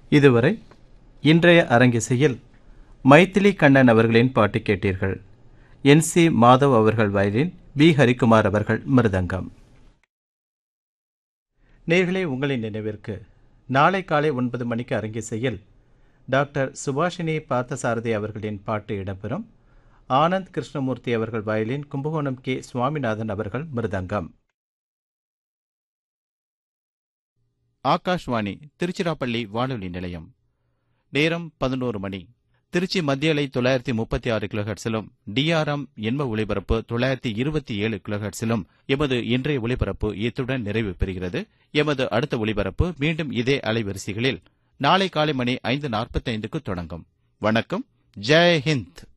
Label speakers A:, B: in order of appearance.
A: இதுவரை இன்றைய அரங்கிசையில் மைத்திலி கண்ணன் அவர்களின் பாட்டு கேட்டீர்கள் என் சி மாதவ் அவர்கள் வயலின் பி ஹரிக்குமார் அவர்கள் மிருதங்கம் நேர்களே உங்களின் நினைவிற்கு நாளை காலை ஒன்பது மணிக்கு அரங்கிசையில் டாக்டர் சுபாஷினி பார்த்தசாரதி அவர்களின் பாட்டு இடம்பெறும் ஆனந்த் கிருஷ்ணமூர்த்தி அவர்கள் வயலின் கும்பகோணம் கே சுவாமிநாதன் அவர்கள் மிருதங்கம்
B: ஆகாஷ்வாணி திருச்சிராப்பள்ளி வானொலி நிலையம் நேரம் பதினோரு மணி திருச்சி மத்திய அலை தொள்ளாயிரத்தி முப்பத்தி ஆறு கிலோஹெட்ஸிலும் டிஆர்எம் எண்ம ஒளிபரப்பு தொள்ளாயிரத்தி இருபத்தி ஏழு கிலோஹெட்ஸிலும் எமது இன்றைய ஒளிபரப்பு இத்துடன் நிறைவு பெறுகிறது எமது அடுத்த ஒளிபரப்பு மீண்டும் இதே அலைவரிசைகளில் நாளை காலை மணி ஐந்து நாற்பத்தைந்துக்கு தொடங்கும் வணக்கம் ஜெய் ஹிந்த்